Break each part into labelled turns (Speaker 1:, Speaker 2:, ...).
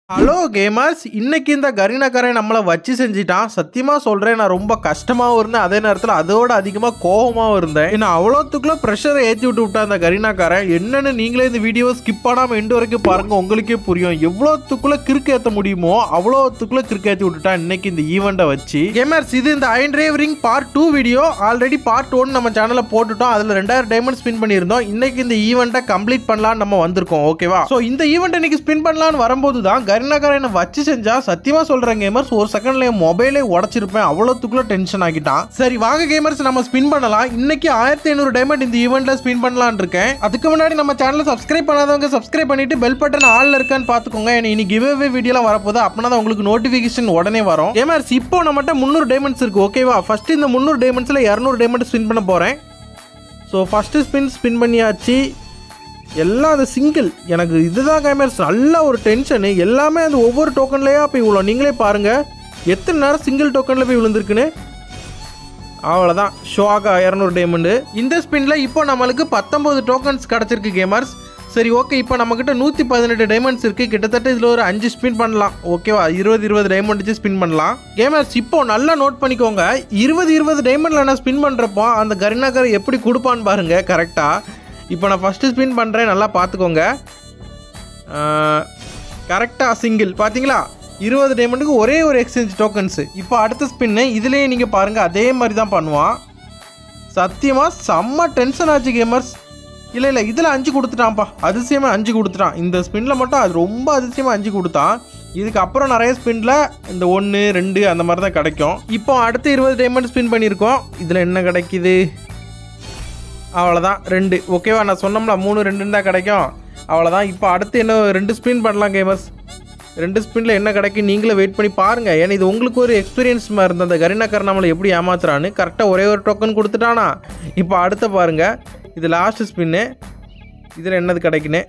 Speaker 1: hello gamers இன்னைக்கு இந்த கரீனாக்காரை நம்மளை வச்சு செஞ்சிட்டான் சத்தியமாக சொல்கிறேன் நான் ரொம்ப கஷ்டமாகவும் இருந்தேன் அதே நேரத்தில் அதோட அதிகமாக கோபமாகவும் இருந்தேன் ஏன்னா அவ்வளோத்துக்குள்ள ப்ரெஷரை ஏற்றி விட்டு விட்டா அந்த கரீனாக்காரன் என்னன்னு நீங்களே இந்த வீடியோ ஸ்கிப் பண்ணாமல் எண்டு வரைக்கும் பாருங்க உங்களுக்கே புரியும் எவ்வளோத்துக்குள்ள கிறுக்கு ஏற்ற முடியுமோ அவ்வளோத்துக்குள்ள கிறுக்கு ஏற்றி விட்டுட்டா இன்னைக்கு இந்த ஈவெண்ட்டை வச்சு கேமர்ஸ் இது இந்த அயன் ரேவரிங் part two video already part one நம்ம சேனலில் போட்டுட்டோம் அதில் ரெண்டாயிரம் டைமண்ட் ஸ்பின் பண்ணியிருந்தோம் இன்னைக்கு இந்த ஈவெண்ட்டை கம்ப்ளீட் பண்ணலாம்னு நம்ம வந்திருக்கோம் ஓகேவா ஸோ இந்த ஈவெண்ட் இன்னைக்கு ஸ்பின் பண்ணலாம்னு வரும்போது தான் கருணாகரனை வச்சு செஞ்சா சத்தியமா சொல்றேன் கேமர்ஸ் ஒரு செகண்ட்ல என் மொபைலே உடச்சிருப்பேன் அவ்வளோத்துக்குள்ள டென்ஷன் ஆகிட்டான் சரி வாங்க கேமர்ஸ் நம்ம ஸ்பின் பண்ணலாம் இன்னைக்கு ஆயிரத்தி ஐநூறு டைமண்ட் இந்த ஈவெண்ட்ல ஸ்பின் பண்ணலாம்னு இருக்கேன் அதுக்கு முன்னாடி நம்ம சேனலை சப்ஸ்கிரைப் பண்ணாதவங்க சப்ஸ்கிரைப் பண்ணிட்டு பெல் பட்டன் ஆல்ல இருக்கான்னு பாத்துக்கோங்க ஏன்னா இனி கிவ்அவே வீடியோலாம் வரப்போகுது அப்படின்னா தான் உங்களுக்கு நோட்டிஃபிகேஷன் உடனே வரும் கேமர்ஸ் இப்போ நம்மகிட்ட முந்நூறு டைமண்ட்ஸ் இருக்கு ஓகேவா ஃபர்ஸ்ட் இந்த முந்நூறு டைமண்ட்ஸ்ல இரநூறு டைமண்ட் ஸ்பின் பண்ண போறேன் ஸோ ஃபஸ்ட்டு ஸ்பின் ஸ்பின் பண்ணியாச்சு எல்லாம் அது சிங்கிள் எனக்கு இதுதான் கேமர்ஸ் நல்ல ஒரு டென்ஷனு எல்லாமே அந்த ஒவ்வொரு டோக்கன்லேயே போய் இவ்வளோ நீங்களே பாருங்கள் எத்தனை நேரம் சிங்கிள் டோக்கனில் போய் விழுந்திருக்குன்னு அவ்வளோதான் ஷோகா இரநூறு டைமண்டு இந்த ஸ்பின்னில் இப்போ நம்மளுக்கு பத்தொம்போது டோக்கன்ஸ் கிடச்சிருக்கு கேமர்ஸ் சரி ஓகே இப்போ நம்மக்கிட்ட நூற்றி பதினெட்டு டைமண்ட்ஸ் இருக்குது கிட்டத்தட்ட இதில் ஒரு அஞ்சு ஸ்பின் பண்ணலாம் ஓகேவா இருபது இருபது டைமண்ட் வச்சு ஸ்பின் பண்ணலாம் கேமர்ஸ் இப்போ நல்லா நோட் பண்ணிக்கோங்க இருபது இருபது டைமண்டில் நான் ஸ்பின் பண்ணுறப்போ அந்த கரினாக்கரை எப்படி கொடுப்பான்னு பாருங்க கரெக்டாக இப்போ நான் ஃபஸ்ட்டு ஸ்பின் பண்ணுறேன் நல்லா பார்த்துக்கோங்க கரெக்டாக சிங்கிள் பார்த்தீங்களா இருபது டைமண்டுக்கு ஒரே ஒரு எக்ஸ்சேஞ்ச் டோக்கன்ஸு இப்போ அடுத்த ஸ்பின்னு இதுலேயே நீங்கள் பாருங்கள் அதே மாதிரி தான் பண்ணுவான் சத்தியமாக செம்ம டென்ஷன் ஆச்சு கேமர்ஸ் இல்லை இல்லை இதில் அஞ்சு கொடுத்துட்டான்ப்பா அதிசயமாக அஞ்சு கொடுத்துட்டான் இந்த ஸ்பின்னில் மட்டும் அது ரொம்ப அதிசயமாக அஞ்சு கொடுத்தான் இதுக்கு அப்புறம் நிறைய ஸ்பின்னில் இந்த ஒன்று ரெண்டு அந்த மாதிரி தான் கிடைக்கும் இப்போ அடுத்து இருபது டைமண்ட் ஸ்பின் பண்ணியிருக்கோம் இதில் என்ன கிடைக்குது அவ்வளோதான் ரெண்டு ஓகேவா நான் சொன்னோம்ல மூணு ரெண்டுன்னு தான் கிடைக்கும் அவ்வளோதான் இப்போ அடுத்து என்ன ரெண்டு ஸ்பின் பண்ணலாம் கேமர்ஸ் ரெண்டு ஸ்பின்னில் என்ன கிடைக்கும் நீங்களே வெயிட் பண்ணி பாருங்கள் ஏன்னா இது உங்களுக்கு ஒரு எக்ஸ்பீரியன்ஸ் மாதிரி இருந்த அந்த கரீனாக்கர் நம்மளை எப்படி ஏமாத்துறான்னு கரெக்டாக ஒரே ஒரு டோக்கன் கொடுத்துட்டானா இப்போ அடுத்த பாருங்கள் இது லாஸ்ட் ஸ்பின்னு இதில் என்னது கிடைக்குன்னு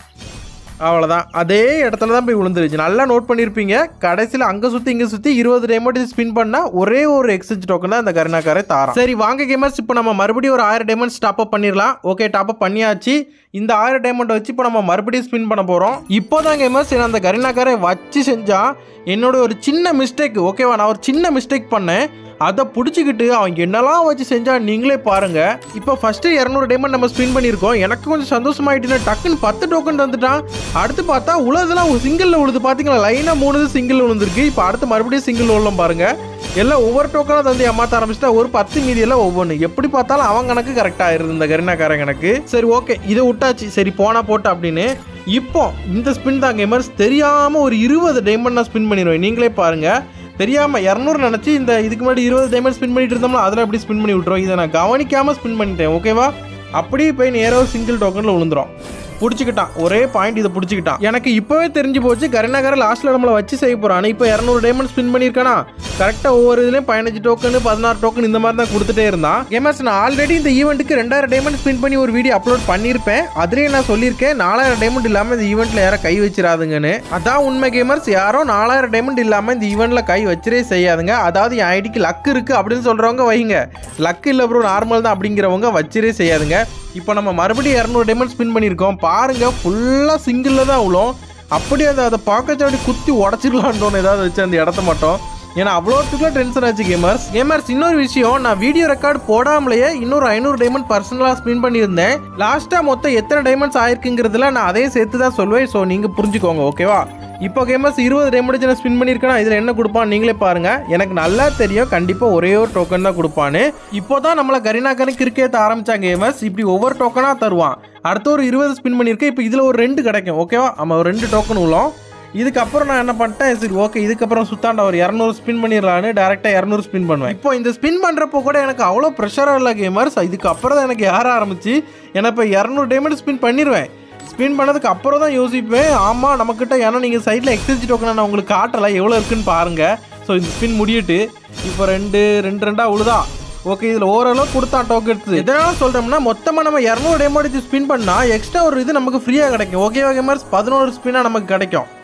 Speaker 1: அவ்வளோதான் அதே இடத்துல தான் போய் விழுந்துருச்சு நல்லா நோட் பண்ணியிருப்பீங்க கடைசியில் அங்கே சுற்றி இங்கே சுற்றி இருபது டைமண்ட் ஸ்பின் பண்ணால் ஒரே ஒரு எக்ஸ்சேஞ்ச் டோக்கன் தான் அந்த கருணாக்காரே தாரம் சரி வாங்க கேமர்ஸ் இப்போ நம்ம மறுபடியும் ஒரு ஆயிரம் டைமண்ட்ஸ் டாப் அப் பண்ணிடலாம் ஓகே டாப் அப் பண்ணியாச்சு இந்த ஆயிரம் டைமண்ட் வச்சு இப்போ நம்ம மறுபடியும் ஸ்பின் பண்ண போகிறோம் இப்போ தான் கேமர்ஸ் நான் அந்த கருணாக்காரை வச்சு செஞ்சா என்னோட ஒரு சின்ன மிஸ்டேக் ஓகேவா நான் ஒரு சின்ன மிஸ்டேக் பண்ணேன் அதை பிடிச்சிக்கிட்டு அவங்க என்னெல்லாம் வச்சு செஞ்சா நீங்களே பாருங்க இப்போ ஃபர்ஸ்ட் இரநூறு டைமண்ட் நம்ம ஸ்பின் பண்ணியிருக்கோம் எனக்கு கொஞ்சம் சந்தோஷமாயிட்டுன்னு டக்குன்னு பத்து டோக்கன் வந்துட்டான் அடுத்து பார்த்தா உலகெல்லாம் ஒரு சிங்கிளில் விழுது பார்த்தீங்களா லைனாக மூணு சிங்கிள் விழுந்திருக்கு இப்போ அடுத்து மறுபடியும் சிங்கிள் விழும் பாருங்க எல்லாம் ஒவ்வொரு டோக்கனாக தந்து ஏமாத்த ஆரம்பிச்சிட்டா ஒரு பத்து மீதி எல்லாம் ஒவ்வொன்று எப்படி பார்த்தாலும் அவன் கணக்கு கரெக்டாக இருந்தது இந்த கருணாக்காரன் கணக்கு சரி ஓகே இதை விட்டாச்சு சரி போனா போட்டு அப்படின்னு இப்போ இந்த ஸ்பின் தான் கேமர்ஸ் தெரியாமல் ஒரு இருபது டைமண்ட் நான் ஸ்பின் பண்ணிடுவேன் நீங்களே பாருங்கள் தெரியாமல் இரநூறு நினச்சி இந்த இதுக்கு முன்னாடி இருபது டைமண்ட் ஸ்பின் பண்ணிட்டு இருந்தோம்னா அதில் எப்படி ஸ்பின் பண்ணி விட்ருவோம் இதை நான் கவனிக்காமல் ஸ்பின் பண்ணிட்டேன் ஓகேவா அப்படியே போய் நேராக சிங்கிள் டோக்கனில் விழுந்துரும் பிடிச்சிக்கிட்டான் ஒரே பாயிண்ட் இதை பிடிச்சிக்கிட்டான் எனக்கு இப்போவே தெரிஞ்சு போச்சு கருணாகர லாஸ்ட்டில் நம்மளை வச்சு செய்ய போகிறான் இப்போ இரநூறு டைமண்ட் ஸ்பின் பண்ணியிருக்கானா கரெக்டாக ஒவ்வொரு இதுலேயும் பதினஞ்சு டோக்கன் பதினாறு டோக்கன் இந்த மாதிரி தான் கொடுத்துட்டே இருந்தான் கேமர்ஸ் நான் ஆல்ரெடி இந்த ஈவெண்ட்டுக்கு ரெண்டாயிரம் டைமண்ட் ஸ்பின் பண்ணி ஒரு வீடியோ அப்லோட் பண்ணியிருப்பேன் அதுலேயே நான் சொல்லியிருக்கேன் நாலாயிரம் டைமண்ட் இல்லாமல் இந்த ஈவெண்ட்டில் யாரும் கை வச்சிடாதுங்கன்னு அதான் உண்மை கேமர்ஸ் யாரோ நாலாயிரம் டைமண்ட் இல்லாமல் இந்த ஈவெண்ட்டில் கை வச்சிரே செய்யாதுங்க அதாவது என் ஐடிக்கு லக் இருக்குது அப்படின்னு சொல்கிறவங்க வைங்க லக் இல்லை ப்ரோ நார்மல் தான் அப்படிங்கிறவங்க வச்சிரே செய்யாதுங்க இப்போ நம்ம மறுபடியும் இரநூறு டைமண்ட் ஸ்பின் பண்ணியிருக்கோம் பாருங்க ஃபுல்லாக சிங்கிளில் தான் அவ்வளோ அப்படியே அதை அதை பார்க்கச்சாடி குத்தி உடச்சிடலான்னு ஏதாவது வச்சு அந்த இடத்த மட்டும் ஏன்னா அவ்வளோத்துக்குலாம் டென்ஷன் ஆச்சு கேமர்ஸ் கேமர்ஸ் இன்னொரு விஷயம் நான் வீடியோ ரெக்கார்ட் போடாமலேயே இன்னொரு ஐநூறு டைமண்ட் பர்சனலாக ஸ்பின் பண்ணியிருந்தேன் லாஸ்ட்டாக மொத்தம் எத்தனை டைமண்ட்ஸ் ஆயிருக்குங்கிறதுல நான் அதே சேர்த்து தான் சொல்வேன் ஸோ நீங்கள் புரிஞ்சுக்கோங்க ஓகேவா இப்போ கேமர்ஸ் இருபது டைமண்ட் நான் ஸ்பின் பண்ணியிருக்கேன் இதில் என்ன கொடுப்பான் நீங்களே பாருங்க எனக்கு நல்லா தெரியும் கண்டிப்பாக ஒரே ஒரு டோக்கன் தான் கொடுப்பான்னு இப்போ தான் நம்மளை கரினாக்கனு கிரிக்கெட் ஆரம்பிச்சாங்க கேமர்ஸ் இப்படி ஒவ்வொரு டோக்கனாக தருவான் அடுத்த ஒரு இருபது ஸ்பின் பண்ணியிருக்கேன் இப்போ இதில் ஒரு ரெண்டு கிடைக்கும் ஓகேவா நம்ம ஒரு ரெண்டு டோக்கன் உள்ளோம் இதுக்கப்புறம் நான் என்ன பண்ணிட்டேன் சரி ஓகே இதுக்கப்புறம் சுத்தாண்ட ஒரு இரநூறு ஸ்பின் பண்ணிடலான்னு டேரெக்டாக இரநூறு ஸ்பின் பண்ணுவேன் இப்போ இந்த ஸ்பின் பண்ணுறப்போ கூட எனக்கு அவ்வளோ ப்ரெஷராக இல்லை கேமர்ஸ் இதுக்கப்புறம் தான் எனக்கு யார ஆரம்பிச்சு ஏன்னா இப்போ இரநூறு டைமண்ட் ஸ்பின் பண்ணிடுவேன் ஸ்பின் பண்ணதுக்கு அப்புறம் தான் யோசிப்பேன் ஆமாம் நம்மக்கிட்ட ஏன்னா நீங்கள் சைடில் எக்ஸ்சேஞ்ச் டோக்கனை நான் உங்களுக்கு காட்டலை எவ்வளோ இருக்குன்னு பாருங்கள் ஸோ இந்த ஸ்பின் முடியிட்டு இப்போ ரெண்டு ரெண்டு ரெண்டாக உழுதா ஓகே இதில் ஓரளவு கொடுத்தான் டோக்கன்ஸ் எதனால சொல்கிறோம்னா மொத்தமாக நம்ம இரநூறு டைமண்ட் ஸ்பின் பண்ணால் எக்ஸ்ட்ரா ஒரு இது நமக்கு ஃப்ரீயாக கிடைக்கும் ஓகே ஓகே மாதிரி பதினோரு ஸ்பின்னாக நமக்கு கிடைக்கும்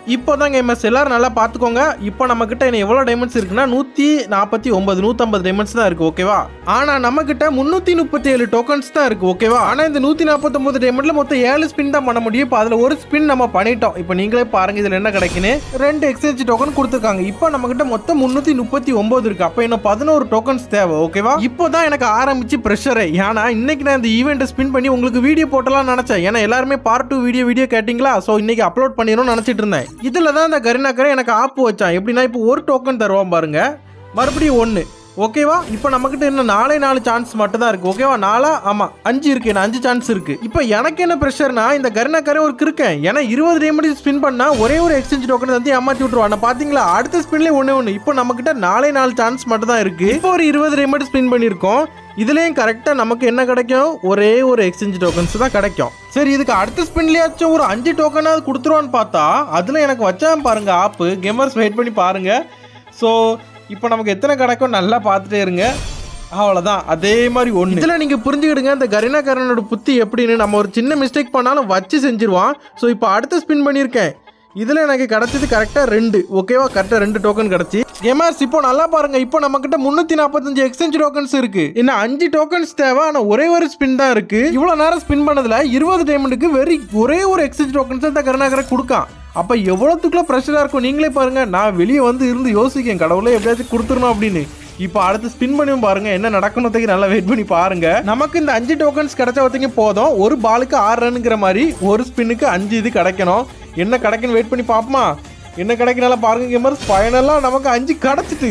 Speaker 1: இப்போ தான் கேமர்ஸ் எல்லாரும் நல்லா பார்த்துக்கோங்க இப்போ நம்ம கிட்ட என்ன எவ்வளோ டைமண்ட்ஸ் இருக்குன்னா நூற்றி நாற்பத்தி ஒன்பது நூற்றம்பது டைமண்ட்ஸ் தான் இருக்குது ஓகேவா ஆனால் நம்ம கிட்ட முந்நூற்றி முப்பத்தி ஏழு டோக்கன்ஸ் தான் இருக்குது ஓகேவா ஆனால் இந்த நூற்றி நாற்பத்தொம்பது டைமண்ட்ல மொத்தம் ஏழு ஸ்பின் தான் பண்ண முடியும் இப்போ அதில் ஒரு ஸ்பின் நம்ம பண்ணிட்டோம் இப்போ நீங்களே பாருங்க இதில் என்ன கிடைக்குன்னு ரெண்டு எக்ஸ்சேஞ்ச் டோக்கன் கொடுத்துருக்காங்க இப்போ நம்ம கிட்ட மொத்தம் முந்நூற்றி முப்பத்தி ஒன்பது இருக்கு அப்போ இன்னும் பதினோரு டோக்கன்ஸ் தேவை ஓகேவா இப்போ தான் எனக்கு ஆரம்பிச்சு ப்ரெஷரே ஏன்னா இன்னைக்கு நான் இந்த ஈவெண்ட்டை ஸ்பின் பண்ணி உங்களுக்கு வீடியோ போட்டலாம் நினச்சேன் ஏன்னா எல்லாருமே பார்ட் டூ வீடியோ வீடியோ கேட்டிங்களா ஸோ இன்னைக்கு அப்லோட் பண்ணிடணும்னு நினச்சிட்டு இருந்தேன் இதில் தான் இந்த கரினாக்கரை எனக்கு ஆப்பு வச்சான் எப்படின்னா இப்போ ஒரு டோக்கன் தருவான் பாருங்க மறுபடியும் ஒன்று ஓகேவா இப்போ நம்மக்கிட்ட இன்னும் நாலே நாலு சான்ஸ் மட்டும் தான் இருக்கு ஓகேவா நாலா ஆமா அஞ்சு இருக்கு என்ன அஞ்சு சான்ஸ் இருக்கு இப்போ எனக்கு என்ன ப்ரெஷர்னா இந்த கருணாக்கரை ஒரு கிருக்கேன் ஏன்னா இருபது ரெமடி ஸ்பின் பண்ணா ஒரே ஒரு எக்ஸ்சேஞ்ச் டோக்கன் வந்து ஏமாத்தி விட்டுருவான் பாத்தீங்களா அடுத்த ஸ்பின்லேயே ஒண்ணே ஒன்று இப்போ நம்மக்கிட்ட நாலே நாலு சான்ஸ் மட்டும் தான் இருக்கு இப்போ ஒரு இருபது ரெமடி ஸ்பின் பண்ணியிருக்கோம் இதுலயும் கரெக்டாக நமக்கு என்ன கிடைக்கும் ஒரே ஒரு எக்ஸ்சேஞ்ச் டோக்கன்ஸ் தான் கிடைக்கும் சரி இதுக்கு அடுத்த ஸ்பின்லயாச்சும் ஒரு அஞ்சு டோக்கனாவது கொடுத்துருவான்னு பார்த்தா அதில் எனக்கு வச்சான் பாருங்க ஆப்பு கேமர்ஸ் வெயிட் பண்ணி பாருங்க ஸோ இப்போ நமக்கு எத்தனை கிடைக்கும் நல்லா பார்த்துட்டே இருங்க அவ்வளோதான் அதே மாதிரி ஒன்று இதில் நீங்கள் புரிஞ்சுக்கிடுங்க இந்த கரினாக்காரனோட புத்தி எப்படின்னு நம்ம ஒரு சின்ன மிஸ்டேக் பண்ணாலும் வச்சு செஞ்சிருவான் ஸோ இப்போ அடுத்த ஸ்பின் பண்ணியிருக்கேன் இதில் எனக்கு கிடைச்சது கரெக்டாக ரெண்டு ஓகேவா கரெக்டாக ரெண்டு டோக்கன் கிடச்சி கேமர்ஸ் இப்போ நல்லா பாருங்க இப்போ நம்மக்கிட்ட முந்நூற்றி நாற்பத்தஞ்சு எக்ஸ்சேஞ்ச் டோக்கன்ஸ் இருக்கு இன்னும் அஞ்சு டோக்கன்ஸ் தேவை ஆனால் ஒரே ஒரு ஸ்பின் தான் இருக்கு இவ்வளோ நேரம் ஸ்பின் பண்ணதில் இருபது டைமண்டுக்கு வெரி ஒரே ஒரு எக்ஸ்சேஞ்ச் டோக்கன்ஸ் தான் கருணாகரை கொடுக்கான் அப்போ எவ்வளோத்துக்குள்ள ப்ரெஷராக இருக்கும் நீங்களே பாருங்க நான் வெளியே வந்து இருந்து யோசிக்கேன் கடவுளே எப்படியாச்சும் கொடுத்துடணும் அப்படின்னு இப்போ அடுத்து ஸ்பின் பண்ணியும் பாருங்க என்ன நடக்கணுத்துக்கு நல்லா வெயிட் பண்ணி பாருங்க நமக்கு இந்த அஞ்சு டோக்கன்ஸ் கிடைச்ச ஒருத்தங்க போதும் ஒரு பாலுக்கு ஆறு ரன்னுங்கிற மாதிரி ஒரு ஸ்பின்னுக்கு அஞ்சு இது கிடைக்கணும் என்ன கிடைக்குன்னு வெயிட் பண்ணி பார்ப்போமா என்ன கிடைக்கனால பாருங்க கேமர்ஸ் ஃபைனலாக நமக்கு அஞ்சு கிடச்சிட்டு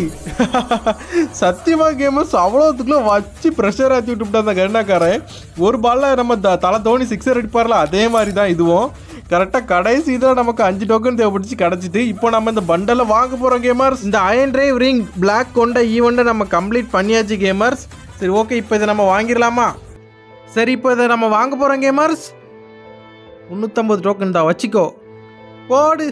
Speaker 1: சத்தியமா கேமர்ஸ் அவ்வளோத்துக்குள்ள வச்சு ப்ரெஷர் ஆற்றி விட்டுவிட்டா அந்த கருணாக்காரன் ஒரு பால்ல நம்ம த- தலை தோனி சிக்ஸர் அடிப்பார்ல அதே மாதிரி தான் இதுவும் கரெக்டாக கடைசி இதில் நமக்கு அஞ்சு டோக்கன் தேவைப்பட்டுச்சு கிடச்சிட்டு இப்போ நம்ம இந்த பண்டலை வாங்க போகிறோம் கேமர்ஸ் இந்த அயன் டிரைவ் ரிங் பிளாக் கொண்ட ஈவெண்ட்டை நம்ம கம்ப்ளீட் பண்ணியாச்சு கேமர்ஸ் சரி ஓகே இப்போ இதை நம்ம வாங்கிடலாமா சரி இப்போ இதை நம்ம வாங்க போகிறோம் கேமர்ஸ் முந்நூற்றம்பது டோக்கன் தான் வச்சுக்கோ போடு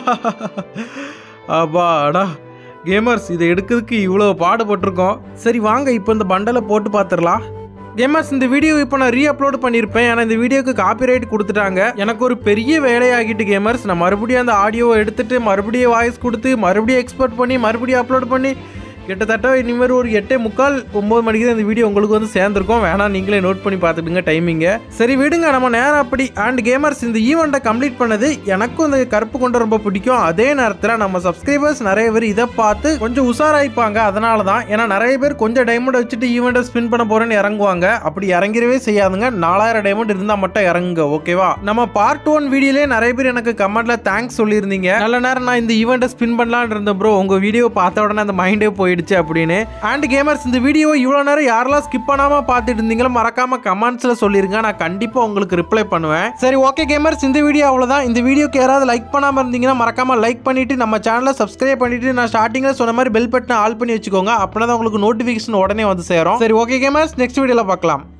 Speaker 1: அப்பாடா கேமர்ஸ் இதை எடுக்கிறதுக்கு இவ்வளோ பாடுபட்டிருக்கோம் சரி வாங்க இப்போ இந்த பண்டலை போட்டு பார்த்துடலாம் கேமர்ஸ் இந்த வீடியோ இப்போ நான் ரீ அப்லோட் பண்ணியிருப்பேன் ஆனால் இந்த வீடியோக்கு காப்பிரைட் கொடுத்துட்டாங்க எனக்கு ஒரு பெரிய வேலையாகிட்டு கேமர்ஸ் நான் மறுபடியும் அந்த ஆடியோவை எடுத்துட்டு மறுபடியும் வாய்ஸ் கொடுத்து மறுபடியும் எக்ஸ்போர்ட் பண்ணி மறுபடியும் அப்லோட் பண்ணி கிட்டத்தட்ட இனிமேல் ஒரு எட்டே முக்கால் ஒம்பது மணிக்கு தான் இந்த வீடியோ உங்களுக்கு வந்து சேர்ந்துருக்கும் வேணா நீங்களே நோட் பண்ணி பார்த்துடுங்க டைமிங்க சரி விடுங்க நம்ம நேரம் அப்படி அண்ட் கேமர்ஸ் இந்த ஈவெண்ட்டை கம்ப்ளீட் பண்ணது எனக்கும் இந்த கருப்பு கொண்டு ரொம்ப பிடிக்கும் அதே நேரத்தில் நம்ம சப்ஸ்கிரைபர்ஸ் நிறைய பேர் இதை பார்த்து கொஞ்சம் உஷாராயிப்பாங்க அதனால தான் ஏன்னா நிறைய பேர் கொஞ்சம் டைமண்ட் வச்சுட்டு ஈவெண்ட்டை ஸ்பின் பண்ண போறேன்னு இறங்குவாங்க அப்படி இறங்கிடவே செய்யாதுங்க நாலாயிரம் டைமண்ட் இருந்தால் மட்டும் இறங்குங்க ஓகேவா நம்ம பார்ட் ஒன் வீடியோலேயே நிறைய பேர் எனக்கு கமெண்ட்ல தேங்க்ஸ் சொல்லியிருந்தீங்க நல்ல நேரம் நான் இந்த ஈவெண்ட்டை ஸ்பின் பண்ணலான்னு இருந்தேன் ப்ரோ உங்க வீடியோ பார்த்த உடனே அந்த மைண்டே போயிடுச்சு அப்படின்னு அண்ட் கேமர்ஸ் இந்த வீடியோ இவ்வளோ நேரம் யாரெல்லாம் ஸ்கிப் பண்ணாம பார்த்துட்டு இருந்தீங்களோ மறக்காம கமெண்ட்ஸ்ல சொல்லிருங்க நான் கண்டிப்பா உங்களுக்கு ரிப்ளை பண்ணுவேன் சரி ஓகே கேமர்ஸ் இந்த வீடியோ அவ்வளவுதான் இந்த வீடியோக்கு யாராவது லைக் பண்ணாம இருந்தீங்கன்னா மறக்காம லைக் பண்ணிட்டு நம்ம சேனலை சப்ஸ்கிரைப் பண்ணிட்டு நான் ஸ்டார்டிங்ல சொன்ன மாதிரி பெல் பட்டனை ஆல் பண்ணி வச்சுக்கோங்க அப்படின்னா தான் உங்களுக்கு நோட்டிஃபிகேஷன் உடனே வந்து சேரும் சரி ஓகே கேமர்ஸ் நெக்ஸ்ட் வீடியோல பார்க்கலாம்